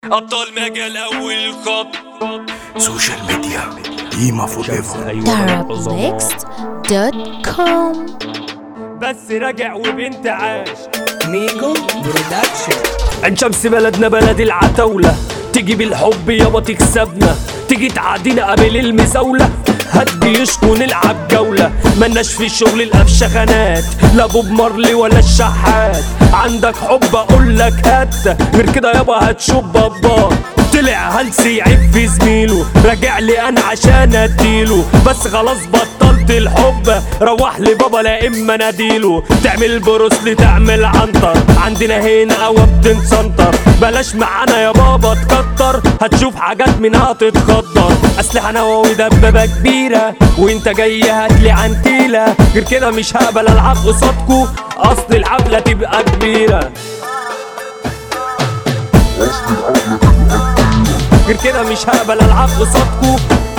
ابطال مجال اول خط سوشيال ميديا قيمة فور ايفر therapnext.com بس راجع وبنت عاش ميجو برودكشن عين شمس بلدنا بلد العتاولة تيجي بالحب يابا تكسبنا تيجي تعادينا قبل المزاولة هات جيشكو نلعب جولة ملناش في شغل الأفشخانات لا بوب مارلي ولا الشحات عندك حب أقول لك هات غير كده يابا هتشوف بابا طلع هلسي يعيب في زميله راجع لي انا عشان اديله بس خلاص بطلت الحب روح لي بابا لا اما ناديله تعمل بروسلي تعمل عنتر عندنا هنا قوى بتنسنطر بلاش معانا يا بابا تكتر هتشوف حاجات منها تتخدر اسلحه نووي دبابه كبيره وانت جاي هاتلي عنتيله غير كده مش هقبل العب قصادكو اصل الحفله تبقى كبيره غير كده مش هقبل العب قصادكو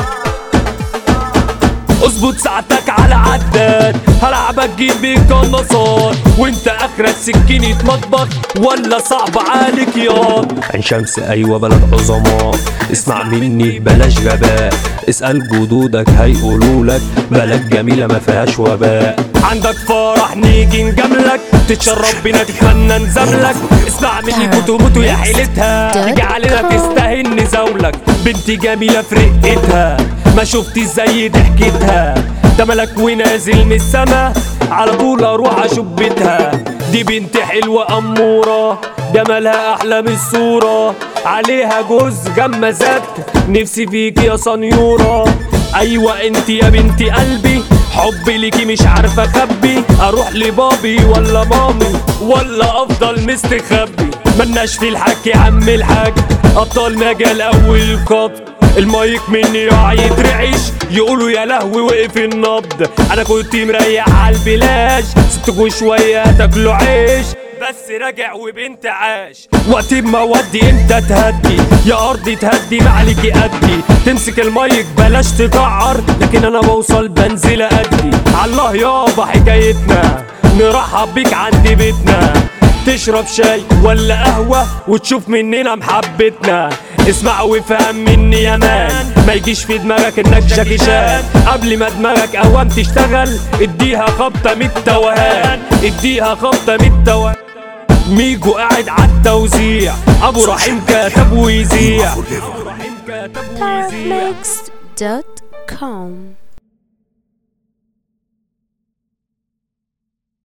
اظبط ساعتك على عداد هلعبك جيب بيك قناصات وانت اخرك سكينة مطبخ ولا صعب عليك ياض عين شمس ايوه بلد عظماء اسمع مني بلاش غباء اسأل جدودك هيقولولك بلد جميلة ما فيهاش وباء عندك فرح نيجي نجاملك تتشرب بينا تتمنى نزاملك اسمع مني كوتو موتو يا حيلتها تيجي علينا تستاهل نزاولك بنتي جميلة في رقتها ما شفتي زي ضحكتها ده ملك ونازل من السما على طول اروح اشوف بيتها دي بنت حلوة امورة جمالها احلى من الصورة عليها جوز غمزات نفسي فيك يا صنيورة ايوه انت يا بنتي قلبي حبي ليكي مش عارفة اخبي اروح لبابي ولا مامي ولا افضل مستخبي ملناش في الحكي يا عم الحاج ابطال مجال اول خط المايك مني يقع يترعش يقولوا يا لهوي وقف النبض انا كنت مريح على البلاش سبتكوا شويه تاكلوا عيش بس راجع وبنت عاش وقت ما ودي انت تهدي يا ارضي تهدي معلكي ادي تمسك المايك بلاش تقعر لكن انا بوصل بنزل ادي الله يابا حكايتنا نرحب بيك عند بيتنا تشرب شاي ولا قهوة وتشوف مننا محبتنا اسمع وافهم مني يا مان ما يجيش في دماغك انك جاكي شان قبل ما دماغك اوام تشتغل اديها خبطة من التوهان اديها خبطة من التوهان ميجو قاعد عالتوزيع ابو رحيم كتب ويذيع فور ايفر ابو رحيم كتب ويذيع therapnext.com